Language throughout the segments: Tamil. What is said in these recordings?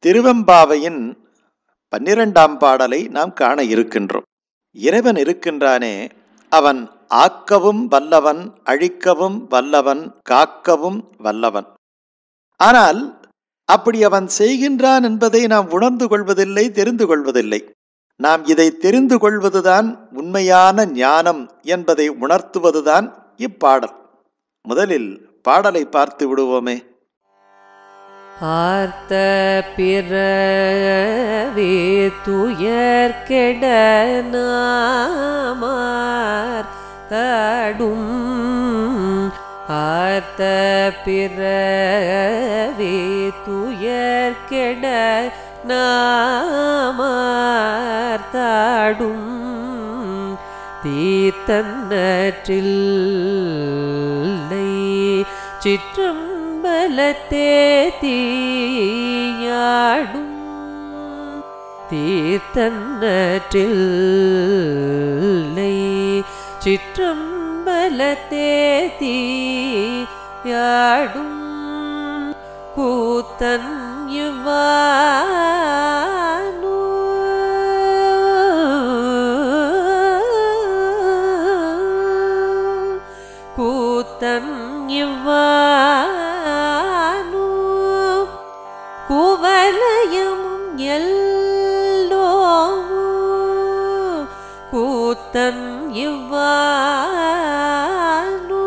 திருவெம்பாவையின் பன்னிரெண்டாம் பாடலை நாம் காண இருக்கின்றோம் இறைவன் இருக்கின்றானே அவன் ஆக்கவும் வல்லவன் அழிக்கவும் வல்லவன் காக்கவும் வல்லவன் ஆனால் அப்படி அவன் செய்கின்றான் என்பதை நாம் உணர்ந்து கொள்வதில்லை தெரிந்து கொள்வதில்லை நாம் இதை தெரிந்து கொள்வதுதான் உண்மையான ஞானம் என்பதை உணர்த்துவதுதான் இப்பாடல் முதலில் பாடலை பார்த்து விடுவோமே ஆர்த்த பிறவி துயர் கெட நாமார் தடும் ஆர்த்த பிறவி துயர் கெட நாமார் தாடும் தீர்த்தன்னற்றில்லை சிற்றம்பலத்தே தீயாடும் தீர்த்தன்னற்றில்லை சிற்றம்பலத்தே தீயாடும் கூத்தன் இவ்வானு கூத்தன் இவ்வானு குவலயம் எல்லோமு கூத்தன் இவ்வானு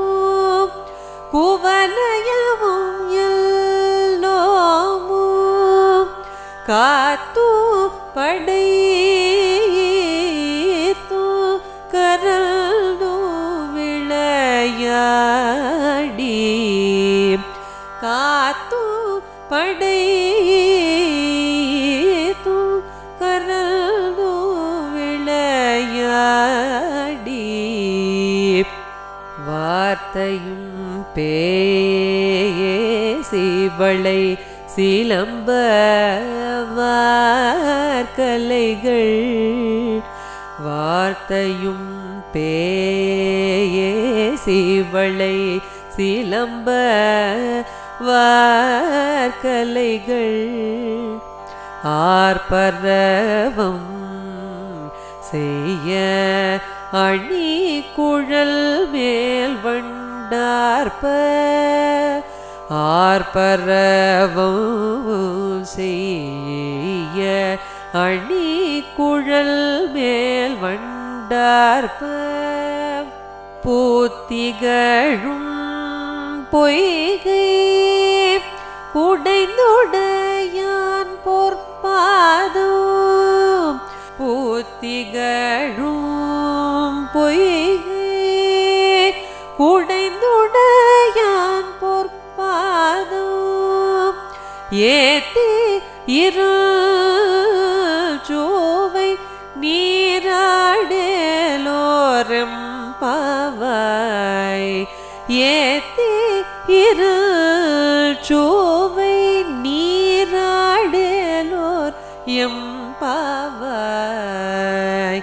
குவலயமும் எல்லோமு காத்து படைத்து கரல்து விளையாடி காத்து படைத்து கரல்து விளையாடி வார்த்தையும் பேசிவளை சிலம்ப வார்கலைகள் வார்த்தையும் பேசிவளை சிலம்ப வார்கலைகள் ஆர்ப்பரவம் செய்ய அணி குழல் மேல் வண்டார்ப்ப ஆர்ப்பரவம் செய்ய அணி குழல் மேல் வண்டார்ப்ப பூத்திகழும் பொய்கை குடைந்துடையான் பொற்பாதம் பூத்திகழும் பொய்கை குடைந்துடையான் பொற்பாதம் ஏத்தி இரு ஜோவை நீராடலோரம் பாவாய் ஏத்தி இரு சோவை நீராடலோர் எம் பாவாய்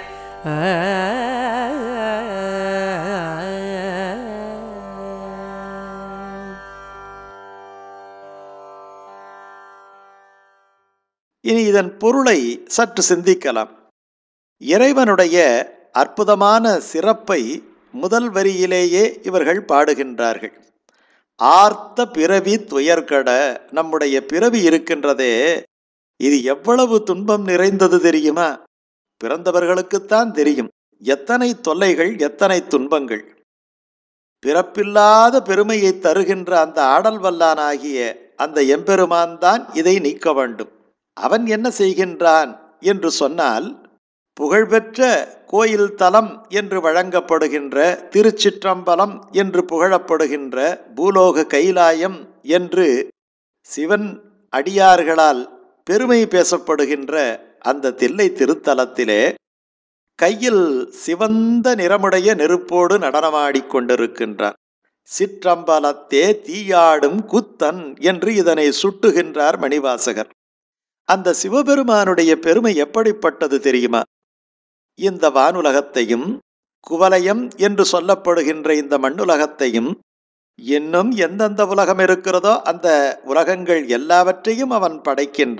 இனி இதன் பொருளை சற்று சிந்திக்கலாம் இறைவனுடைய அற்புதமான சிறப்பை முதல் வரியிலேயே இவர்கள் பாடுகின்றார்கள் ஆர்த்த பிறவி துயர்கட நம்முடைய பிறவி இருக்கின்றதே இது எவ்வளவு துன்பம் நிறைந்தது தெரியுமா பிறந்தவர்களுக்குத்தான் தெரியும் எத்தனை தொல்லைகள் எத்தனை துன்பங்கள் பிறப்பில்லாத பெருமையை தருகின்ற அந்த ஆடல் வல்லானாகிய அந்த எம்பெருமான் தான் இதை நீக்க வேண்டும் அவன் என்ன செய்கின்றான் என்று சொன்னால் புகழ்பெற்ற கோயில் தலம் என்று வழங்கப்படுகின்ற திருச்சிற்றம்பலம் என்று புகழப்படுகின்ற பூலோக கைலாயம் என்று சிவன் அடியார்களால் பெருமை பேசப்படுகின்ற அந்த தில்லை திருத்தலத்திலே கையில் சிவந்த நிறமுடைய நெருப்போடு நடனமாடிக் கொண்டிருக்கின்றார் சிற்றம்பலத்தே தீயாடும் குத்தன் என்று இதனை சுட்டுகின்றார் மணிவாசகர் அந்த சிவபெருமானுடைய பெருமை எப்படிப்பட்டது தெரியுமா இந்த வானுலகத்தையும் குவலயம் என்று சொல்லப்படுகின்ற இந்த மண்ணுலகத்தையும் இன்னும் எந்தெந்த உலகம் இருக்கிறதோ அந்த உலகங்கள் எல்லாவற்றையும் அவன் படைக்கின்றான்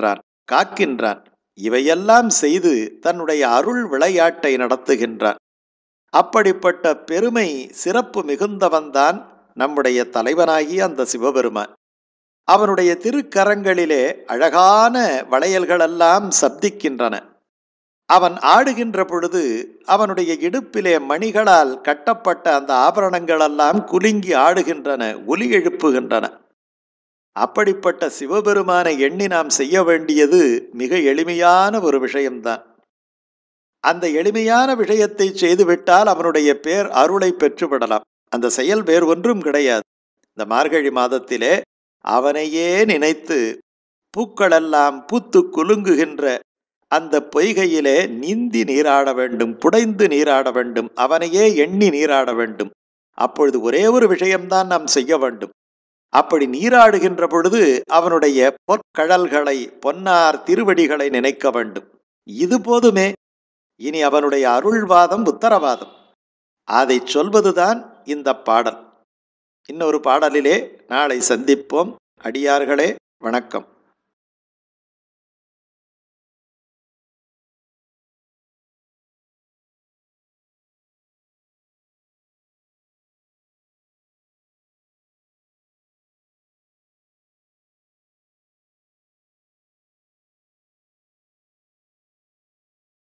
காக்கின்றான் இவையெல்லாம் செய்து தன்னுடைய அருள் விளையாட்டை நடத்துகின்றான் அப்படிப்பட்ட பெருமை சிறப்பு மிகுந்தவன்தான் நம்முடைய தலைவனாகிய அந்த சிவபெருமான் அவனுடைய திருக்கரங்களிலே அழகான வளையல்களெல்லாம் சப்திக்கின்றன அவன் ஆடுகின்ற பொழுது அவனுடைய இடுப்பிலே மணிகளால் கட்டப்பட்ட அந்த ஆபரணங்களெல்லாம் குலுங்கி ஆடுகின்றன ஒலி எழுப்புகின்றன அப்படிப்பட்ட சிவபெருமானை எண்ணி நாம் செய்ய வேண்டியது மிக எளிமையான ஒரு விஷயம்தான் அந்த எளிமையான விஷயத்தை செய்துவிட்டால் அவனுடைய பேர் அருளை பெற்றுவிடலாம் அந்த செயல் வேறு ஒன்றும் கிடையாது இந்த மார்கழி மாதத்திலே அவனையே நினைத்து பூக்களெல்லாம் பூத்து குலுங்குகின்ற அந்த பொய்கையிலே நீந்தி நீராட வேண்டும் புடைந்து நீராட வேண்டும் அவனையே எண்ணி நீராட வேண்டும் அப்பொழுது ஒரே ஒரு விஷயம்தான் நாம் செய்ய வேண்டும் அப்படி நீராடுகின்ற பொழுது அவனுடைய பொற்கழல்களை பொன்னார் திருவடிகளை நினைக்க வேண்டும் இது போதுமே இனி அவனுடைய அருள்வாதம் உத்தரவாதம் அதை சொல்வதுதான் இந்த பாடல் இன்னொரு பாடலிலே நாளை சந்திப்போம் அடியார்களே வணக்கம்